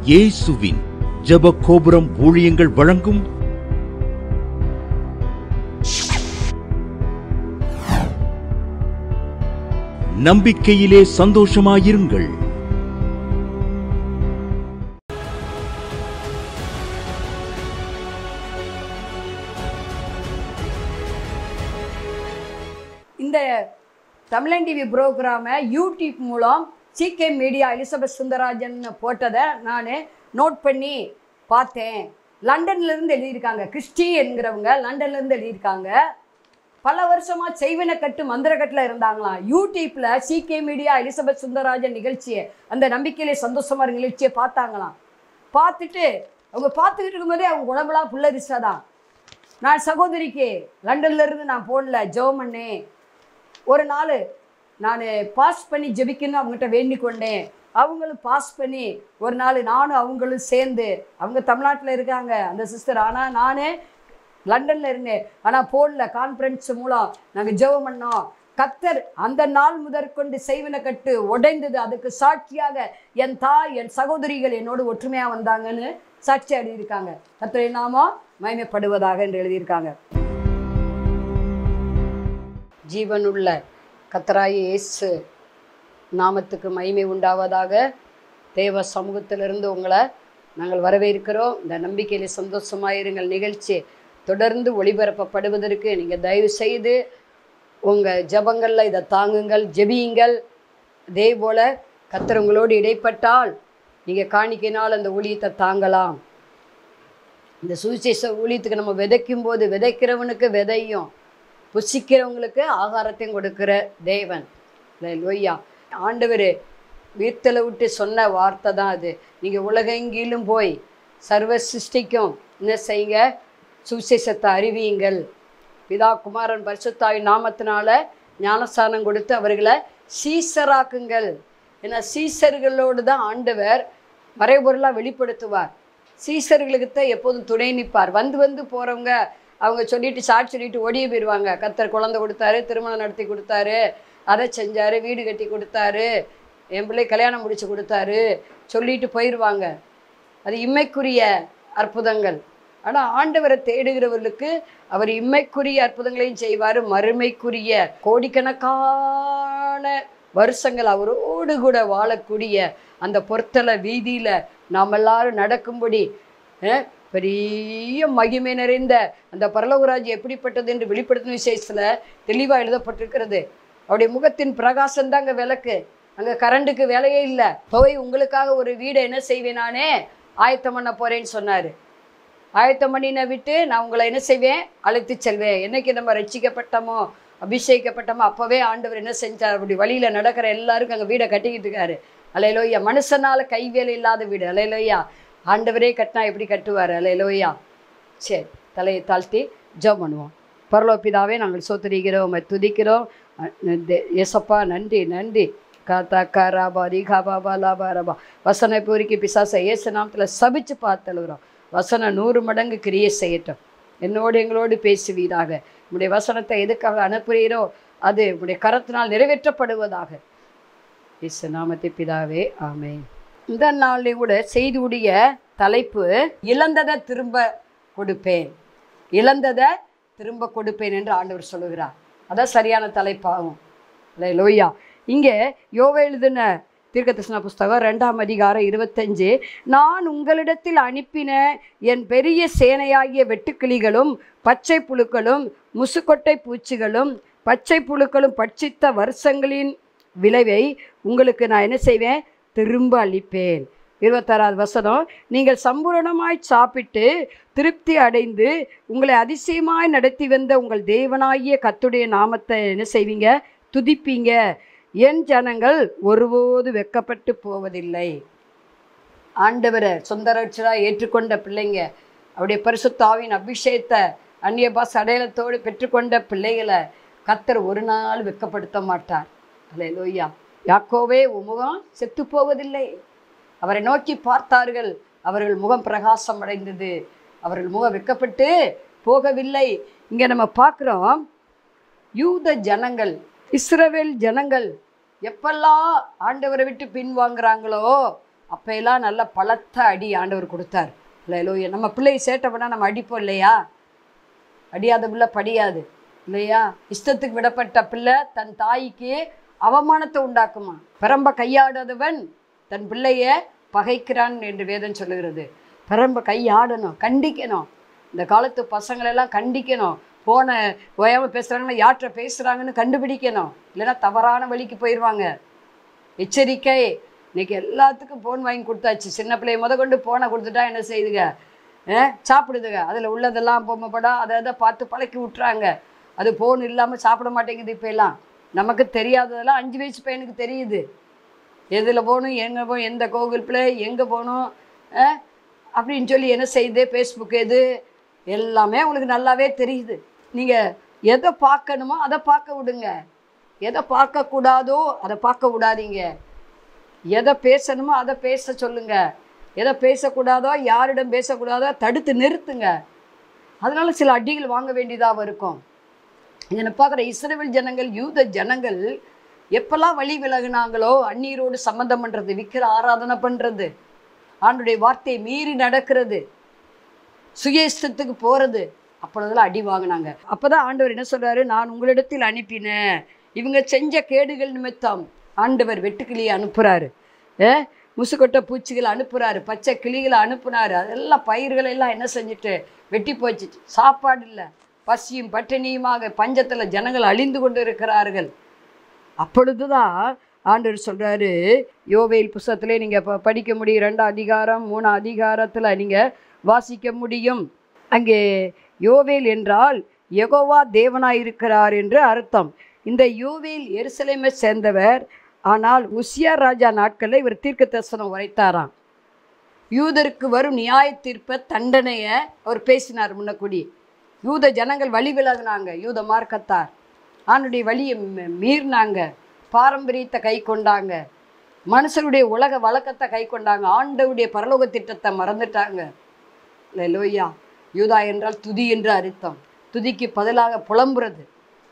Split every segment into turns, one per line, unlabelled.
இயேசுவின் ஜெப கோபுரம் ஊழியங்கள் வழங்கும் நம்பிக்கையிலே சந்தோஷமாயிருங்கள்
இந்த தமிழன் டிவி ப்ரோக்ராமை யூடியூப் மூலம் சிகே மீடியா எலிசபெத் சுந்தரராஜன் போட்டதை நான் நோட் பண்ணி பார்த்தேன் லண்டன்லேருந்து எழுதியிருக்காங்க கிறிஸ்டி என்கிறவங்க லண்டன்லேருந்து எழுதியிருக்காங்க பல வருஷமாக செய்வன கட்டு மந்திரக்கட்டில் இருந்தாங்களாம் யூடியூப்பில் சிகே மீடியா எலிசபெத் சுந்தரராஜன் நிகழ்ச்சியை அந்த நம்பிக்கையிலே சந்தோஷமா இருக்க நிகழ்ச்சியை பார்த்தாங்களாம் பார்த்துட்டு அவங்க பார்த்துக்கிட்டு இருக்கும்போதே அவங்க உடம்புலாம் புல்லரிசா தான் நான் சகோதரிக்கு லண்டன்ல இருந்து நான் போடல ஜெபம் பண்ணேன் ஒரு நாள் நான் பாஸ் பண்ணி ஜெபிக்கணும் அவங்ககிட்ட வேண்டிக் கொண்டேன் அவங்களும் பாஸ் பண்ணி ஒரு நாள் நானும் அவங்களும் சேர்ந்து அவங்க தமிழ்நாட்டில் இருக்காங்க அந்த சிஸ்டர் ஆனால் நானே லண்டனில் இருந்தேன் ஆனால் போடல கான்ஃபரன்ஸ் மூலம் நாங்கள் ஜெபம் பண்ணோம் கத்தர் அந்த நாள் முதற்கொண்டு செய்வன கட்டு உடைந்தது அதுக்கு சாட்சியாக என் தாய் என் சகோதரிகள் என்னோடு ஒற்றுமையாக வந்தாங்கன்னு சாட்சி எழுதியிருக்காங்க கத்தரை நாமோ மகிமைப்படுவதாக என்று எழுதியிருக்காங்க ஜீவனுள்ள கத்தராய இயேசு நாமத்துக்கு மகிமை உண்டாவதாக தேவ சமூகத்திலிருந்து உங்களை நாங்கள் வரவேற்கிறோம் இந்த நம்பிக்கையில் சந்தோஷமாயிருங்கள் நிகழ்ச்சி தொடர்ந்து ஒளிபரப்பப்படுவதற்கு நீங்கள் தயவு செய்து உங்கள் ஜபங்களில் இதை தாங்குங்கள் ஜெபியுங்கள் அதே போல் கத்தர் உங்களோடு இடைப்பட்டால் நீங்கள் காணிக்கையினால் அந்த ஊழியத்தை தாங்கலாம் இந்த சுவிசேஷ ஊழியத்துக்கு நம்ம விதைக்கும் போது விதைக்கிறவனுக்கு விதையும் புசிக்கிறவங்களுக்கு ஆகாரத்தையும் கொடுக்கிற தேவன் லொய்யா ஆண்டவர் வீர்த்தலை விட்டு சொன்ன வார்த்தை தான் அது நீங்கள் உலகெங்கிலும் போய் சர்வ சிருஷ்டிக்கும் என்ன செய்யுங்க சுவிசேஷத்தை அறிவியுங்கள் பிதா குமாரன் பரிசுத்தாவி நாமத்தினால ஞானஸ்தானம் கொடுத்து அவர்களை சீசராக்குங்கள் ஏன்னா சீசர்களோடு தான் ஆண்டவர் மறைபொருளாக வெளிப்படுத்துவார் சீசர்களுக்கு தான் எப்போதும் துணை நிற்பார் வந்து வந்து போகிறவங்க அவங்க சொல்லிட்டு சாட்சி சொல்லிட்டு ஓடியே போயிடுவாங்க கத்தர் குழந்தை கொடுத்தாரு திருமணம் நடத்தி கொடுத்தாரு அதை செஞ்சாரு வீடு கட்டி கொடுத்தாரு என் பிள்ளை கல்யாணம் முடிச்சு கொடுத்தாரு சொல்லிட்டு போயிடுவாங்க அது இம்மைக்குரிய அற்புதங்கள் ஆனால் ஆண்டவரை தேடுகிறவர்களுக்கு அவர் இம்மைக்குரிய அற்புதங்களையும் செய்வார் மறுமைக்குரிய கோடிக்கணக்கான வருஷங்கள் அவரோடு கூட வாழக்கூடிய அந்த பொருத்தல வீதியில் நாம் எல்லாரும் நடக்கும்படி அஹ், பெரிய மகிமை நிறைந்த அந்த பரலோகராஜ் எப்படிப்பட்டது என்று வெளிப்படுத்தும் விசேஷத்தில் தெளிவாக எழுதப்பட்டிருக்கிறது அவருடைய முகத்தின் பிரகாசம் தான் அங்கே விளக்கு அங்கே கரண்ட்டுக்கு வேலையே இல்லை போய் உங்களுக்காக ஒரு வீடை என்ன செய்வேன் நானே ஆயத்தம் பண்ண போகிறேன்னு சொன்னார் ஆயத்தம் பண்ணின விட்டு நான் உங்களை என்ன செய்வேன் அழைத்து செல்வேன் என்னைக்கு நம்ம ரட்சிக்கப்பட்டோமோ அபிஷேகிக்கப்பட்டோமோ அப்போவே ஆண்டவர் என்ன செஞ்சார் அப்படி வழியில் நடக்கிற எல்லாருக்கும் அங்கே வீடை கட்டிக்கிட்டு இருக்காரு அலையலோய்யா மனுஷனால கைவேலை இல்லாத வீடு அலையலோய்யா ஆண்டவரே கட்டினா எப்படி கட்டுவார் அலையலோய்யா சரி தலையை தாழ்த்தி ஜெபம் பண்ணுவோம் பரலோபிதாவே நாங்கள் சோத்தரிக்கிறோம் உம்மை துதிக்கிறோம் அஹ் தே- ஏசப்பா நன்றி நன்றி காத்தா காராபா ரீகாபாபா லாபா ரபா வசன பூரிக்கு பிசாச ஏசு நாமத்தில் சபிச்சு பார்த்தழுகிறோம் வசனம் நூறு மடங்கு கிரியை செய்யட்டும் என்னோடு எங்களோடு பேசுவீராக உம்முடைய வசனத்தை எதுக்காக அனுப்புகிறீரோ அது உம்முடைய கரத்தினால் நிறைவேற்றப்படுவதாக இயேசு நாமத்தை பிதாவே ஆமென் இந்த நாளில் கூட செய்தியுடைய தலைப்பு இழந்ததை திரும்ப கொடுப்பேன் இழந்ததை திரும்ப கொடுப்பேன் என்று ஆண்டவர் சொல்லுகிறார் அதான் சரியான தலைப்பாகும் இல்லை லோய்யா இங்கே யோவா எழுதின தீர்க்கதரிசன புஸ்தகம் ரெண்டாம் அதிகாரம் இருபத்தஞ்சு நான் உங்களிடத்தில் அனுப்பின என் பெரிய சேனையாகிய வெட்டுக்கிளிகளும் பச்சை புழுக்களும் முசுக்கொட்டை பூச்சிகளும் பச்சை புழுக்களும் பட்சித்த வருஷங்களின் விளைவை உங்களுக்கு நான் என்ன செய்வேன் திரும்ப அளிப்பேன் இருபத்தாறாவது வசனம் நீங்கள் சம்பூரணமாய் சாப்பிட்டு திருப்தி அடைந்து உங்களை அதிசயமாய் நடத்தி வந்த உங்கள் தேவனாகிய கத்துடைய நாமத்தை என்ன செய்வீங்க துதிப்பீங்க என் ஜனங்கள் ஒருபோது வெக்கப்பட்டு போவதில்லை ஆண்டவரை சொந்த ரட்சராக ஏற்றுக்கொண்ட பிள்ளைங்க அவருடைய பரிசுத்தாவின் அபிஷேகத்தை அந்நிய பாஸ் அடையாளத்தோடு பெற்றுக்கொண்ட பிள்ளைகளை கத்தர் ஒரு நாள் வெட்கப்படுத்த மாட்டார் அல்ல லோய்யா யாக்கோவே உன் முகம் செத்து போவதில்லை அவரை நோக்கி பார்த்தார்கள் அவர்கள் முகம் பிரகாசம் அடைந்தது அவர்கள் முகம் வெட்கப்பட்டு போகவில்லை இங்கே நம்ம பார்க்குறோம் யூத ஜனங்கள் இஸ்ரவேல் ஜனங்கள் எப்பெல்லாம் ஆண்டவரை விட்டு பின்வாங்குறாங்களோ அப்பையெல்லாம் நல்ல பலத்த அடி ஆண்டவர் கொடுத்தார் இல்லை நம்ம பிள்ளை சேட்டை பண்ணால் நம்ம அடிப்போம் இல்லையா அடியாத பிள்ளை படியாது இல்லையா இஷ்டத்துக்கு விடப்பட்ட பிள்ளை தன் தாய்க்கு அவமானத்தை உண்டாக்குமா பிரம்ப கையாடாதவன் தன் பிள்ளைய பகைக்கிறான் என்று வேதம் சொல்லுகிறது பிரம்ப கையாடணும் கண்டிக்கணும் இந்த காலத்து பசங்களெல்லாம் கண்டிக்கணும் போன ஓயாமல் பேசுகிறாங்கன்னா யார்கிட்ட பேசுகிறாங்கன்னு கண்டுபிடிக்கணும் இல்லைன்னா தவறான வழிக்கு போயிடுவாங்க எச்சரிக்கை இன்னைக்கு எல்லாத்துக்கும் ஃபோன் வாங்கி கொடுத்தாச்சு சின்ன பிள்ளைய முத கொண்டு ஃபோனை கொடுத்துட்டா என்ன செய்யுதுங்க ஆ, சாப்பிடுதுங்க அதில் உள்ளதெல்லாம் பொம்மை படம் அதை அதை பார்த்து பழக்கி விட்றாங்க அது ஃபோன் இல்லாமல் சாப்பிட மாட்டேங்குது இப்போ எல்லாம் நமக்கு தெரியாததெல்லாம் அஞ்சு வயசு பையனுக்கு தெரியுது எதில் போகணும் எங்கே போகணும் எந்த கோகுல் பிளே எங்கே போகணும் ஆ, அப்படின்னு சொல்லி என்ன செய்யுது ஃபேஸ்புக் எது எல்லாமே உங்களுக்கு நல்லாவே தெரியுது நீங்கள் எதை பார்க்கணுமோ அதை பார்க்க விடுங்க எதை பார்க்கக்கூடாதோ அதை பார்க்க விடாதீங்க எதை பேசணுமோ அதை பேச சொல்லுங்க எதை பேசக்கூடாதோ யாரிடம் பேசக்கூடாதோ தடுத்து நிறுத்துங்க அதனால சில அடிகள் வாங்க வேண்டியதாக இருக்கும் இதனை பார்க்குற இஸ்ரேல் ஜனங்கள் யூத ஜனங்கள் எப்பெல்லாம் வழி விலகுனாங்களோ அந்நீரோடு சம்மந்தம் பண்ணுறது விக்கிர ஆராதனை பண்ணுறது ஆண்டுடைய வார்த்தையை மீறி நடக்கிறது சுய இஷ்டத்துக்கு போகிறது அப்பொழுதெல்லாம் அடி வாங்கினாங்க அப்போ தான் ஆண்டவர் என்ன சொல்றாரு நான் உங்களிடத்தில் அனுப்பினேன் இவங்க செஞ்ச கேடுகள் நிமித்தம் ஆண்டவர் வெட்டுக்கிளியை அனுப்புகிறாரு ஏ முசுக்கொட்டை பூச்சிகளை அனுப்புகிறாரு பச்சை கிளிகளை அனுப்புனாரு அதெல்லாம் பயிர்களை எல்லாம் என்ன செஞ்சுட்டு வெட்டி போச்சு சாப்பாடு இல்லை பசியும் பட்டினியுமாக பஞ்சத்தில் ஜனங்கள் அழிந்து கொண்டு இருக்கிறார்கள் அப்பொழுதுதான் ஆண்டவர் சொல்றாரு யோவேல் புஸ்தகத்திலே நீங்கள் ப படிக்க முடியும் ரெண்டாம் அதிகாரம் மூணாம் அதிகாரத்தில் நீங்கள் வாசிக்க முடியும் அங்கே யோவேல் என்றால் யெகோவா தேவனாய் இருக்கிறார் என்று அர்த்தம் இந்த யோவேல் எருசலேமை சேர்ந்தவர் ஆனால் உசியா ராஜா நாட்களில் இவர் தீர்க்க தரிசனம் உரைத்தாராம் யூதருக்கு வரும் நியாய தீர்ப்பை தண்டனையை அவர் பேசினார் முன்னக்கூடி யூத ஜனங்கள் வழி விலகுனாங்க யூத மார்க்கத்தார் ஆண்டுடைய வழியை மீ- மீறினாங்க பாரம்பரியத்தை கை கொண்டாங்க மனுஷருடைய உலக வழக்கத்தை கை கொண்டாங்க ஆண்டவுடைய பரலோக திட்டத்தை மறந்துட்டாங்க லோய்யா யூதா என்றால் துதி என்று அர்த்தம் துதிக்கு பதிலாக புலம்புறது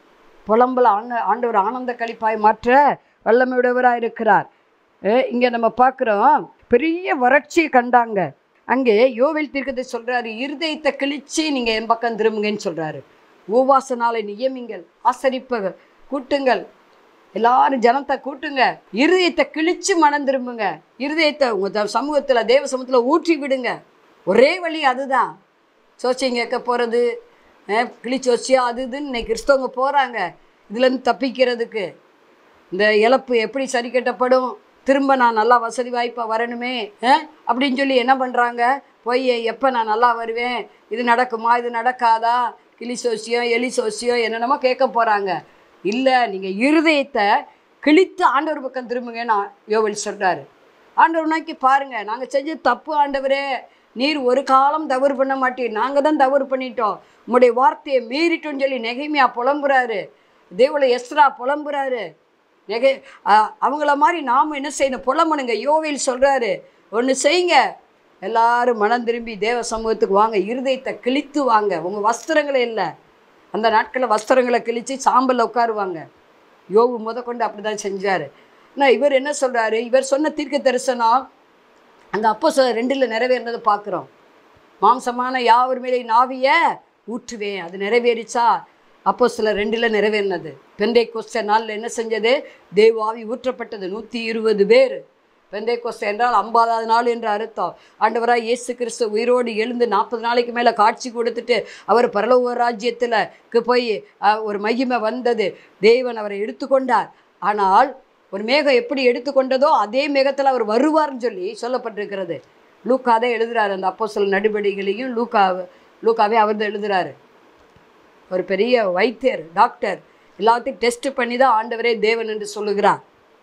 புலம்பல ஆண்ட ஆண்டவர் ஆனந்த கழிப்பாய் மாற்ற வல்லமையுடையவராக இருக்கிறார் இங்கே நம்ம பார்க்குறோம் பெரிய வறட்சியை கண்டாங்க அங்கே யோவேல் தீர்க்கத்தை சொல்கிறாரு இருதயத்தை கிழிச்சு நீங்கள் என் பக்கம் திரும்புங்கன்னு சொல்கிறாரு உபவாச நாளை நியமிங்கள் ஆசரிப்ப கூட்டுங்கள் எல்லாரும் ஜனத்தை கூட்டுங்க இருதயத்தை கிழிச்சு மனம் திரும்புங்க இருதயத்தை உங்கள் சமூகத்தில் தேவ சமூகத்தில் ஊற்றி விடுங்க ஒரே வழி அதுதான் சோச்சியம் கேட்க போகிறது கிளிச்சோச்சியா அது இதுன்னு இன்னைக்கு கிறிஸ்தவங்க போகிறாங்க இதுலேருந்து தப்பிக்கிறதுக்கு இந்த இழப்பு எப்படி சரி கட்டப்படும் திரும்ப நான் நல்லா வசதி வாய்ப்பாக வரணுமே அஹ், அப்படின்னு சொல்லி என்ன பண்ணுறாங்க போய் எப்போ நான் நல்லா வருவேன் இது நடக்குமா இது நடக்காதா கிளி சோசியம் எலி சோசியம் என்னென்னமோ கேட்க போகிறாங்க இல்லை நீங்கள் இருதயத்தை கிழித்து ஆண்டவர் பக்கம் திரும்புங்கன்னு ஆ- யோவேல் சொல்கிறாரு ஆண்டவர் நோக்கி பாருங்கள் நாங்கள் செஞ்ச தப்பு ஆண்டவரே நீர் ஒரு காலம் தவறு பண்ண மாட்டீர் நாங்கள் தான் தவறு பண்ணிட்டோம் உம்முடைய வார்த்தையை மீறிட்டோம்னு சொல்லி நெகைமையா புலம்புறாரு தேவல எஸ்ரா புலம்புறாரு நெகை அ- அவங்கள மாதிரி நாம் என்ன செய்யணும் புலம்பணுங்க யோவேல் சொல்கிறாரு ஒன்று செய்யுங்க எல்லாரும் மனம் திரும்பி தேவ சமூகத்துக்கு வாங்க இருதயத்தை கிழித்து வாங்க உங்கள் வஸ்திரங்களே இல்லை அந்த நாட்களில் வஸ்திரங்களை கிழித்து சாம்பலில் உட்காருவாங்க யோவு முத கொண்டு அப்படி தான் செஞ்சார் ஆனால் இவர் என்ன சொல்கிறாரு இவர் சொன்ன தீர்க்க தரிசனம் அந்த அப்போ சொ ரெண்டில் நிறைவேறினதை பார்க்குறோம் மாம்சமான யாவர் மேலே நாவிய ஊற்றுவேன் அது நிறைவேறிச்சா அப்போ சில ரெண்டில் நிறைவேறினது பெந்தை கொஸ்ட நாளில் என்ன செஞ்சது தேவாவி ஊற்றப்பட்டது நூற்றி இருபது பேர் பெந்தை கொஸ்ட என்றால் ஐம்பதாவது நாள் என்று அர்த்தம் ஆண்டவராக இயேசு கிறிஸ்து உயிரோடு எழுந்து நாற்பது நாளைக்கு மேலே காட்சி கொடுத்துட்டு அவர் பரலோக ராஜ்யத்தில் போய் அஹ், ஒரு மகிமை வந்தது தேவன் அவரை எடுத்துக்கொண்டார் ஆனால் ஒரு மேகம் எப்படி எடுத்துக்கொண்டதோ அதே மேகத்தில் அவர் வருவார்னு சொல்லி சொல்லப்பட்டிருக்கிறது லூக்கா தான் எழுதுறாரு அந்த அப்போ சில நடுபடிகளையும் லூக்கா லூக்காவே அவர் தான் எழுதுறாரு ஒரு பெரிய வைத்தியர் டாக்டர் எல்லாத்தையும் டெஸ்ட் பண்ணி தான் ஆண்டவரே தேவன் என்று சொல்லுகிறார்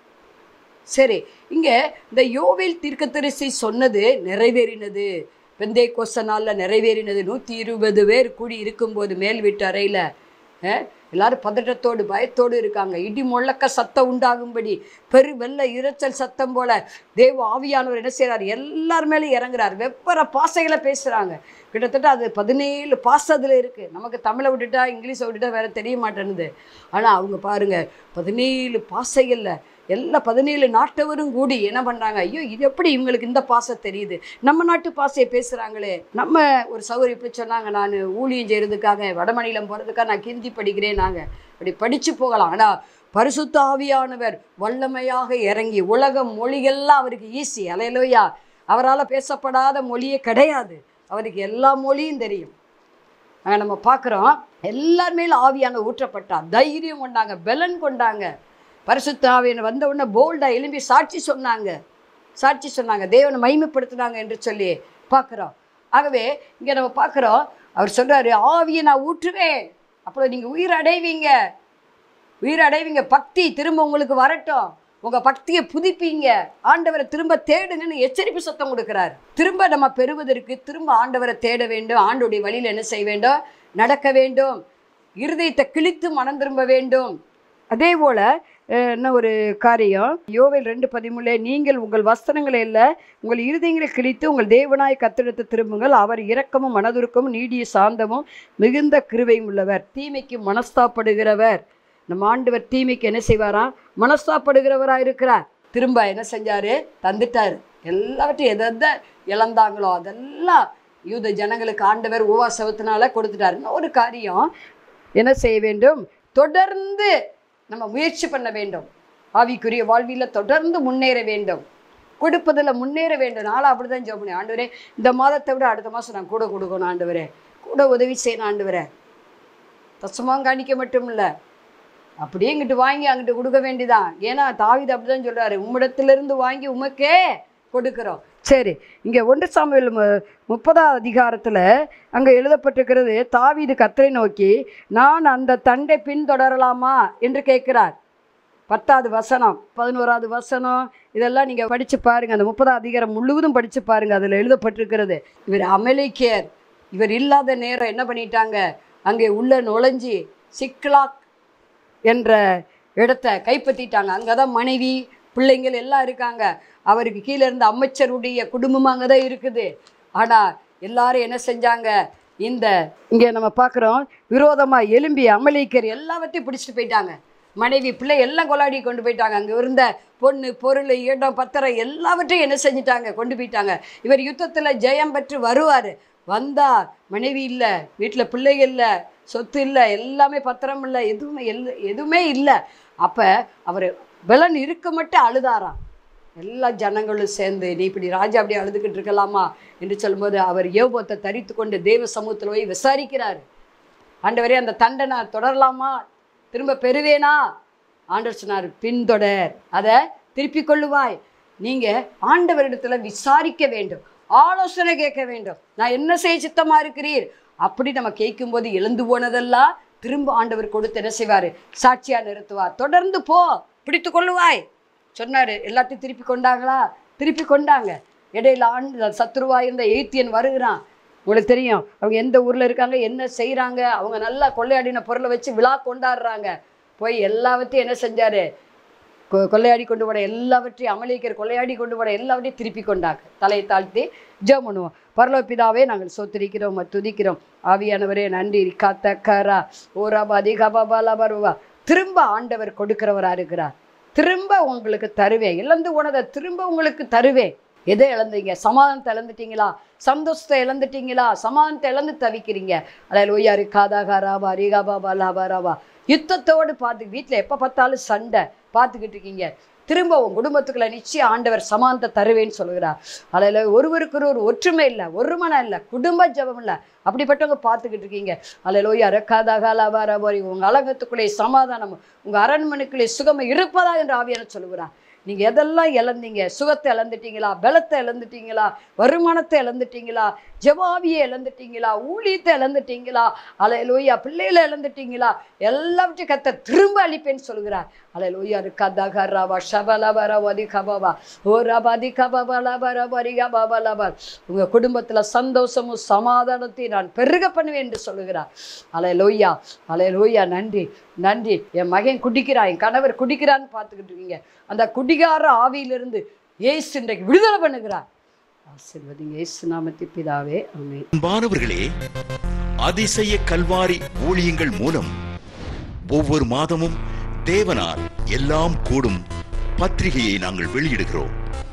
சரி இங்கே இந்த யோவேல் தீர்க்கதரிசி சொன்னது நிறைவேறினது பெந்தை கொச நாளில் நிறைவேறினது நூற்றி இருபது பேர் கூடி இருக்கும்போது மேல் வீட்டு அறையில் எல்லாரும் பதட்டத்தோடு பயத்தோடு இருக்காங்க இடி முழக்க சத்தம் உண்டாகும்படி பெரு வெள்ள இரைச்சல் சத்தம் போல தேவ ஆவியானவர் என்ன செய்றார் எல்லார் மேலேயும் இறங்குறார் வெப்பர பாசைகளை பேசுகிறாங்க கிட்டத்தட்ட அது பதினேழு பாச அதில் இருக்குது நமக்கு தமிழை விட்டுட்டா இங்கிலீஷை விட்டுட்டா வேற தெரிய மாட்டேன்னுது ஆனால் அவங்க பாருங்க பதினேழு பாசைகளில் எல்லா பதினேழு நாட்டவரும் கூடி என்ன பண்ணுறாங்க ஐயோ இது எப்படி இவங்களுக்கு இந்த பாசை தெரியுது நம்ம நாட்டு பாசையை பேசுகிறாங்களே நம்ம ஒரு சௌகரியம் இப்படி சொன்னாங்க நான் ஊழியம் செய்கிறதுக்காக வடமாநிலம் போகிறதுக்காக நான் ஹிந்தி படிக்கிறேன் நாங்கள் அப்படி படித்து போகலாம் ஆனால் பரிசுத்த ஆவியானவர் வல்லமையாக இறங்கி உலக மொழிகள்லாம் அவருக்கு ஈஸி அலையலோயா அவரால் பேசப்படாத மொழியே கிடையாது அவருக்கு எல்லா மொழியும் தெரியும் அங்கே நம்ம பார்க்குறோம் எல்லார் மேலும் ஆவியான ஊற்றப்பட்டா தைரியம் கொண்டாங்க பெலன் கொண்டாங்க பரிசுத்த ஆவியன் வந்த உடனே போல்டாக எழும்பி சாட்சி சொன்னாங்க சாட்சி சொன்னாங்க தேவனை மகிமைப்படுத்துனாங்க என்று சொல்லி பார்க்குறோம் ஆகவே இங்கே நம்ம பார்க்குறோம் அவர் சொல்றாரு ஆவியை நான் ஊற்றுவேன் அப்புறம் நீங்கள் உயிர் அடைவீங்க உயிர் அடைவீங்க பக்தி திரும்ப உங்களுக்கு வரட்டும் உங்க பக்தியை புதுப்பிங்க ஆண்டவரை திரும்ப தேடுங்கன்னு எச்சரிப்பு சத்தம் கொடுக்கிறார் திரும்ப நம்ம பெறுவதற்கு திரும்ப ஆண்டவரை தேட வேண்டும் ஆண்டுடைய வழியில் என்ன செய்ய வேண்டும் நடக்க வேண்டும் இருதயத்தை கிழித்து மனம் திரும்ப வேண்டும் அதே போல அஹ், என்ன ஒரு காரியம் யோவேல் ரெண்டு பதிமூணுல நீங்கள் உங்கள் வஸ்திரங்களை அல்ல உங்கள் இருதயங்களை கிழித்து உங்கள் தேவனாய் கத்திடத்து திரும்புங்கள் அவர் இரக்கமும் மனதுருக்கமும் நீடிய சாந்தமும் மிகுந்த கிருபையும் உள்ளவர் தீமைக்கு மனஸ்தாப்படுகிறவர் நம்ம ஆண்டவர் தீமைக்கு என்ன செய்வாராம் மனஸ்தாப்படுகிறவராக இருக்கிறார் திரும்ப என்ன செஞ்சாரு தந்துட்டாரு எல்லாவற்றையும் எதை எதை இழந்தாங்களோ அதெல்லாம் யூத ஜனங்களுக்கு ஆண்டவர் உவாசவத்தினால கொடுத்துட்டாரு இன்னொரு காரியம் என்ன செய்ய வேண்டும் தொடர்ந்து நம்ம முயற்சி பண்ண வேண்டும் ஆவிக்குரிய வாழ்வியில் தொடர்ந்து முன்னேற வேண்டும் கொடுப்பதில் முன்னேற வேண்டும் நானும் அப்படி தான் ஜோம் பண்ணேன் ஆண்டவரே இந்த மாதத்தை விட அடுத்த மாதம் நான் கூட கொடுக்கணும் ஆண்டவரே கூட உதவி செய்யணும் ஆண்டவரே தசமாக காணிக்க மட்டும் இல்லை அப்படியே இங்கிட்டு வாங்கி அங்கிட்டு கொடுக்க வேண்டியதான் ஏன்னா தாவிது அப்படிதான் சொல்றாரு உம்மிடத்திலிருந்து வாங்கி உமக்கே கொடுக்கிறோம் சரி இங்கே ஒன்று சாமுவேல் மு- முப்பதாம் அதிகாரத்தில் அங்கே எழுதப்பட்டிருக்கிறது தாவீது கத்தரை நோக்கி நான் அந்த தண்டை பின்தொடரலாமா என்று கேட்கிறார் பத்தாவது வசனம் பதினோராவது வசனம் இதெல்லாம் நீங்கள் படித்து பாருங்கள் அந்த முப்பதாம் அதிகாரம் முழுவதும் படித்து பாருங்கள் அதில் எழுதப்பட்டிருக்கிறது இவர் அமலிக்கேர் இவர் இல்லாத நேரம் என்ன பண்ணிட்டாங்க அங்கே உள்ள நுழைஞ்சி சிக்லாக் என்ற இடத்த கைப்பற்றிட்டாங்க அங்கே தான் மனைவி பிள்ளைங்கள் எல்லாம் இருக்காங்க அவருக்கு கீழே இருந்த அமைச்சருடைய குடும்பம் அங்கே தான் இருக்குது ஆனால் எல்லாரும் என்ன செஞ்சாங்க இந்த இங்கே நம்ம பார்க்குறோம் விரோதமாக எலும்பி அமளிக்கர் எல்லாவற்றையும் பிடிச்சிட்டு போயிட்டாங்க மனைவி பிள்ளை எல்லாம் கொண்டாடி கொண்டு போயிட்டாங்க அங்கே இருந்த பொண்ணு பொருள் இடம் பத்திரம் எல்லாவற்றையும் என்ன செஞ்சிட்டாங்க கொண்டு போயிட்டாங்க இவர் யுத்தத்தில் ஜெயம் பெற்று வருவார் வந்தா மனைவி இல்லை வீட்டில் பிள்ளைகள் இல்லை சொத்து இல்லை எல்லாமே பத்திரம் இல்லை எதுவுமே எல் எதுவுமே இல்லை அப்போ அவர் பலன் இருக்க மட்டும் அழுதாராம் எல்லா ஜனங்களும் சேர்ந்து நீ இப்படி ராஜா அப்படி அழுதுகிட்டு இருக்கலாமா என்று சொல்லும்போது அவர் யோபத்தை தரித்து கொண்டு தேவ சமூகத்தில் போய் விசாரிக்கிறார் ஆண்டவரே அந்த தண்டனை தொடரலாமா திரும்ப பெறுவேனா ஆண்டவர் சொன்னார் பின்தொடர் அதை திருப்பிக் கொள்ளுவாய் நீங்கள் ஆண்டவரிடத்துல விசாரிக்க வேண்டும் ஆலோசனை கேட்க வேண்டும் நான் என்ன செய்ய சித்தமா இருக்கிறீர் அப்படி நம்ம கேட்கும்போது எழுந்து போனதெல்லாம் திரும்ப ஆண்டவர் கொடுத்து என்ன செய்வார் சாட்சியா நிறுத்துவார் தொடர்ந்து போ பிடித்து கொள்ளுவாய் சொன்னார் எல்லாத்தையும் திருப்பி கொண்டாங்களா திருப்பி கொண்டாங்க இடையில ஆண்டு சத்ருவா இருந்த எய்த்தியன் வருகிறான் உங்களுக்கு தெரியும் அவங்க எந்த ஊரில் இருக்காங்க என்ன செய்கிறாங்க அவங்க நல்லா கொள்ளையாடின பொருளை வச்சு விழா கொண்டாடுறாங்க போய் எல்லாவற்றையும் என்ன செஞ்சார் கொள்ளையாடி கொண்டு போட எல்லாவற்றையும் அமலிக்கர் கொள்ளையாடி கொண்டு போட எல்லாவற்றையும் திருப்பி கொண்டாங்க தலையை தாழ்த்தி ஜெபம் பண்ணுவோம் பரலோபிதாவே நாங்கள் சோத்திரிக்கிறோம் உம்மை துதிக்கிறோம் ஆவியானவரே நன்றி காத்த கரா ஓராபாதி கபாபாலா பருவா திரும்ப ஆண்டவர் கொடுக்கிறவரா இருக்கிறார் திரும்ப உங்களுக்கு தருவேன் இழந்து போனதை திரும்ப உங்களுக்கு தருவேன் எதை இழந்தீங்க சமாதானத்தை இழந்துட்டீங்களா சந்தோஷத்தை இழந்துட்டீங்களா சமாதானத்தை இழந்து தவிக்கிறீங்க அதாவது ஒய்யாரு காதாகா ராபா ரீகாபா பாலாபா ராபா யுத்தத்தோடு பார்த்து வீட்டில் எப்போ பார்த்தாலும் சண்டை பார்த்துக்கிட்டு இருக்கீங்க திரும்ப உன் குடும்பத்துக்குள்ள நிச்சயம் ஆண்டவர் சமானத்தை தருவேன்னு சொல்லுகிறார் அதில் ஒருவருக்கு ஒரு ஒற்றுமை இல்லை ஒரு மனம் இல்லை குடும்ப ஜபம் இல்லை அப்படிப்பட்டவங்க பார்த்துக்கிட்டு இருக்கீங்க அதில் லோய் அரக்காதகாலாபாரி உங்கள் அலங்கத்துக்குள்ளே சமாதானம் உங்கள் அரண்மனைக்குள்ளே சுகமை இருப்பதா என்று ஆவியான சொல்லுகிறார் நீங்கள் எதெல்லாம் இழந்தீங்க சுகத்தை இழந்துட்டீங்களா பலத்தை இழந்துட்டீங்களா வருமானத்தை இழந்துட்டீங்களா ஜவாவியை இழந்துட்டீங்களா ஊழியத்தை இழந்துட்டீங்களா அலை லோய்யா பிள்ளைகளை இழந்துட்டீங்களா எல்லாவற்றையும் கத்த திரும்ப அளிப்பேன்னு சொல்கிறார் அலை லோய்யா இருக்கா ராவா ஷபலபர வதி கபாபா ஓ ரபாதி கபாபா லபர வரிகா பாபா லபர் உங்கள் குடும்பத்தில் சந்தோஷமும் சமாதானத்தையும் நான் பெருக பண்ணுவேன் என்று சொல்லுகிறார் அலை லோய்யா அலை லோய்யா நன்றி நன்றி என் மகன் குடிக்கிறான் என் கணவர் குடிக்கிறான்னு பார்த்துக்கிட்டு இருக்கீங்க அந்த குடிகார ஆவியிலிருந்து இயேசு இன்றைக்கு விடுதலை பண்ணுகிறார் ஆசீர்வதிங்க இயேசு நாமத்தை பிதாவே ஆமென்
அன்பானவர்களே அதிசய கல்வாரி ஊழியங்கள் மூலம் ஒவ்வொரு மாதமும் தேவனால் எல்லாம் கூடும் பத்திரிகையை நாங்கள் வெளியிடுகிறோம்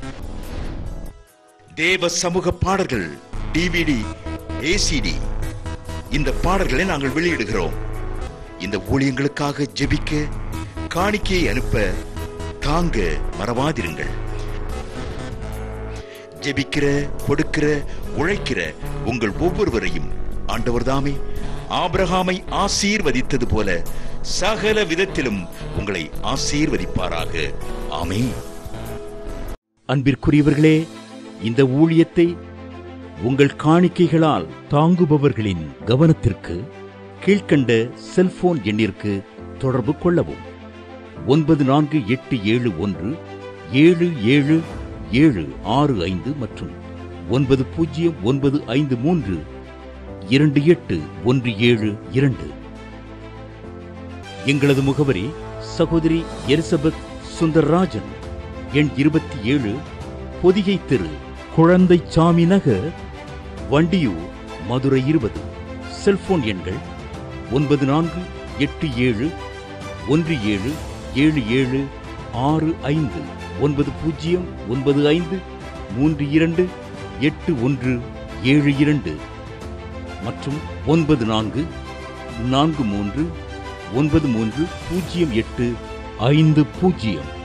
தேவ சமூக பாடல்கள் டிவிடி ஏசிடி இந்த பாடல்களை நாங்கள் வெளியிடுகிறோம் இந்த ஊழியங்களுக்காக ஜெபிக்க காணிக்கையை அனுப்ப தாங்க மறவாதிருங்கள் ஜெபிக்கிற கொடுக்கிற உழைக்கிற உங்கள் ஒவ்வொருவரையும் ஆண்டவர் தாமே ஆபிரகாமை ஆசீர்வதித்தது போல சகல விதத்திலும் உங்களை ஆசீர்வதிப்பாராக ஆமென் அன்பிற்குரியவர்களே இந்த ஊழியத்தை உங்கள் காணிக்கைகளால் தாங்குபவர்களின் கவனத்திற்கு கீழ்க்கண்ட செல்போன் எண்ணிற்கு தொடர்பு கொள்ளவும் ஒன்பது நான்கு எட்டு ஏழு ஒன்று ஏழு ஏழு ஏழு ஆறு ஐந்து மற்றும் ஒன்பது பூஜ்ஜியம் ஒன்பது ஐந்து மூன்று இரண்டு எட்டு ஒன்று ஏழு இரண்டு எங்களது முகவரி சகோதரி எலிசபெத் சுந்தர்ராஜன் எண் இருபத்தி ஏழு பொதிகை தெரு குழந்தை சாமி நகர் வண்டியூர் மதுரை இருபது செல்போன் எண்கள் ஒன்பது நான்கு எட்டு ஏழு ஒன்று ஏழு ஏழு ஏழு ஆறு ஐந்து ஒன்பது பூஜ்ஜியம் ஒன்பது ஐந்து மூன்று இரண்டு எட்டு ஒன்று ஏழு இரண்டு மற்றும் ஒன்பது நான்கு நான்கு மூன்று ஒன்பது மூன்று பூஜ்ஜியம் எட்டு ஐந்து பூஜ்ஜியம்